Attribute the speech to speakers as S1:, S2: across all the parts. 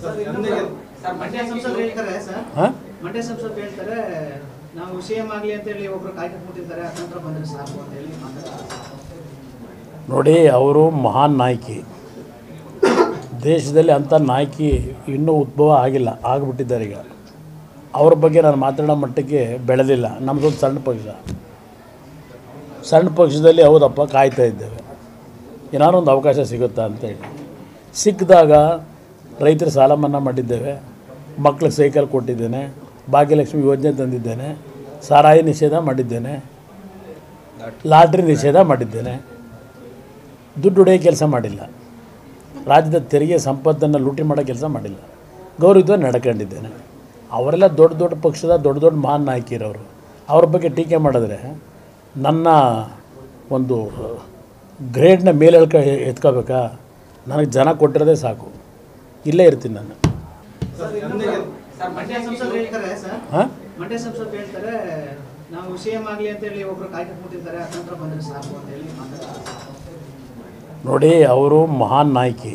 S1: sir ಇನ್ನೊಂದು sir Mandya ಸಂಸದರು ಹೇಳ್ತಾರೆ ಸರ್
S2: ಹಾಂ
S1: ಮಂಡ್ಯ ಸಂಸದರು ಹೇಳ್ತಾರೆ ನಾವು ಸಿ ಎಂ ಆಗಲಿ ಅಂತೇಳಿ ಒಬ್ರು ಕಾಯ್ದೆ ಕೂತಿರ್ತಾರೆ ಅತಂತ್ರ ಬಂದ್ರೆ ಸಾಕು ಅಂತ ಹೇಳಿ ಮಾತಾಡ್ತಾರೆ
S2: ನೋಡಿ ಅವರು ಮಹಾನ್ ನಾಯಕಿ ದೇಶದಲ್ಲಿ ಅಂಥ ನಾಯಕಿ ಇನ್ನೂ ಉದ್ಭವ ಆಗಿಲ್ಲ ಆಗಿಬಿಟ್ಟಿದ್ದಾರೆ ಈಗ ಅವ್ರ ಬಗ್ಗೆ ನಾನು ಮಾತಾಡೋ ಮಟ್ಟಕ್ಕೆ ಬೆಳೆದಿಲ್ಲ ನಮ್ಮದೊಂದು ಸಣ್ಣ ಪಕ್ಷ ಸಣ್ಣ ಪಕ್ಷದಲ್ಲಿ ಹೌದಪ್ಪ ಕಾಯ್ತಾ ಇದ್ದೇವೆ ಏನಾದ್ರು ಒಂದು ಅವಕಾಶ ಸಿಗುತ್ತಾ ಅಂತೇಳಿ ಸಿಕ್ಕಿದಾಗ ರೈತರ ಸಾಲ ಮನ್ನಾ ಮಾಡಿದ್ದೇವೆ ಮಕ್ಳಿಗೆ ಸೈಕಲ್ ಕೊಟ್ಟಿದ್ದೇನೆ ಭಾಗ್ಯಲಕ್ಷ್ಮಿ ಯೋಜನೆ ತಂದಿದ್ದೇನೆ ಸಾರಾಯಿ ನಿಷೇಧ ಮಾಡಿದ್ದೇನೆ ಲಾಟ್ರಿ ನಿಷೇಧ ಮಾಡಿದ್ದೇನೆ ದುಡ್ಡು ಹೊಡೆಯೋ ಕೆಲಸ ಮಾಡಿಲ್ಲ ರಾಜ್ಯದ ತೆರಿಗೆ ಸಂಪತ್ತನ್ನು ಲೂಟಿ ಮಾಡೋ ಕೆಲಸ ಮಾಡಿಲ್ಲ ಗೌರವಯುತವಾಗಿ ನಡ್ಕೊಂಡಿದ್ದೇನೆ ಅವರೆಲ್ಲ ದೊಡ್ಡ ದೊಡ್ಡ ಪಕ್ಷದ ದೊಡ್ಡ ದೊಡ್ಡ ಮಹಾನ್ ನಾಯಕಿರೋರು ಅವ್ರ ಬಗ್ಗೆ ಟೀಕೆ ಮಾಡಿದ್ರೆ ನನ್ನ ಒಂದು ಗ್ರೇಡ್ನ ಮೇಲೆ ಎಳ್ಕ ಎತ್ಕೋಬೇಕಾ ನನಗೆ ಜನ ಕೊಟ್ಟಿರೋದೇ ಸಾಕು ಇಲ್ಲೇ ಇರ್ತೀನಿ ನಾನು
S1: ಸರ್ ಇನ್ನೊಂದು ಸರ್ ಮಂಡ್ಯ ಸಂಸದರು ಹೇಳ್ತಾರೆ ಸರ್
S2: ಹಾಂ
S1: ಮಂಡ್ಯ ಸಂಸದರು ಹೇಳ್ತಾರೆ ನಾವು ಸಿ ಎಂ ಆಗಲಿ ಅಂತೇಳಿ ಒಬ್ರು ಕಾಯ್ದೆ ಕೂತಿರ್ತಾರೆ ಅತಂತ್ರ ಬಂದ್ರೆ ಸಾಕು ಅಂತ ಹೇಳಿ ಮಾತಾಡ್ತಾರೆ
S2: ನೋಡಿ ಅವರು ಮಹಾನ್ ನಾಯಕಿ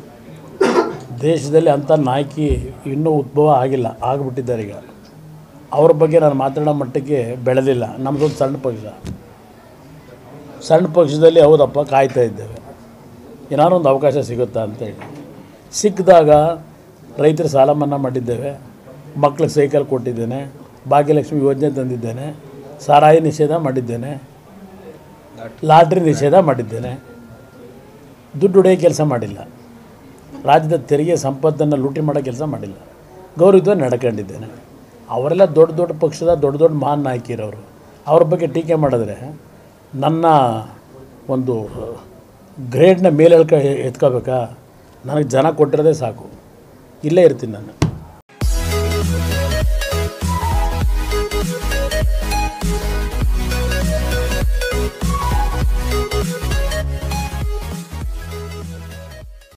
S2: ದೇಶದಲ್ಲಿ ಅಂಥ ನಾಯಕಿ ಇನ್ನೂ ಉದ್ಭವ ಆಗಿಲ್ಲ ಆಗಿಬಿಟ್ಟಿದ್ದಾರೆ ಈಗ ಅವ್ರ ಬಗ್ಗೆ ನಾನು ಮಾತಾಡೋ ಮಟ್ಟಕ್ಕೆ ಬೆಳೆದಿಲ್ಲ ನಮ್ಮದೊಂದು ಸಣ್ಣ ಪಕ್ಷ ಸಣ್ಣ ಪಕ್ಷದಲ್ಲಿ ಹೌದಪ್ಪ ಕಾಯ್ತಾ ಇದ್ದೇವೆ ಏನಾದ್ರು ಒಂದು ಅವಕಾಶ ಸಿಗುತ್ತಾ ಅಂತೇಳಿ ಸಿಕ್ಕಿದಾಗ ರೈತರ ಸಾಲ ಮನ್ನಾ ಮಾಡಿದ್ದೇವೆ ಮಕ್ಳಿಗೆ ಸೈಕಲ್ ಕೊಟ್ಟಿದ್ದೇನೆ ಭಾಗ್ಯಲಕ್ಷ್ಮಿ ಯೋಜನೆ ತಂದಿದ್ದೇನೆ ಸಾರಾಯಿ ನಿಷೇಧ ಮಾಡಿದ್ದೇನೆ ಲಾಟ್ರಿ ನಿಷೇಧ ಮಾಡಿದ್ದೇನೆ ದುಡ್ಡು ಹೊಡೆಯೋ ಕೆಲಸ ಮಾಡಿಲ್ಲ ರಾಜ್ಯದ ತೆರಿಗೆ ಸಂಪತ್ತನ್ನು ಲೂಟಿ ಮಾಡೋ ಕೆಲಸ ಮಾಡಿಲ್ಲ ಗೌರವಯುತವಾಗಿ ನಡ್ಕೊಂಡಿದ್ದೇನೆ ಅವರೆಲ್ಲ ದೊಡ್ಡ ದೊಡ್ಡ ಪಕ್ಷದ ದೊಡ್ಡ ದೊಡ್ಡ ಮಹಾನ್ ನಾಯಕಿರೋರು ಅವ್ರ ಬಗ್ಗೆ ಟೀಕೆ ಮಾಡಿದ್ರೆ ನನ್ನ ಒಂದು ಗ್ರೇಡ್ನ ಮೇಲೆ ಎಳ್ಕ ಎತ್ಕೋಬೇಕಾ ನನಗೆ ಜನ ಕೊಟ್ಟಿರೋದೇ ಸಾಕು ಇಲ್ಲೇ ಇರ್ತೀನಿ ನಾನು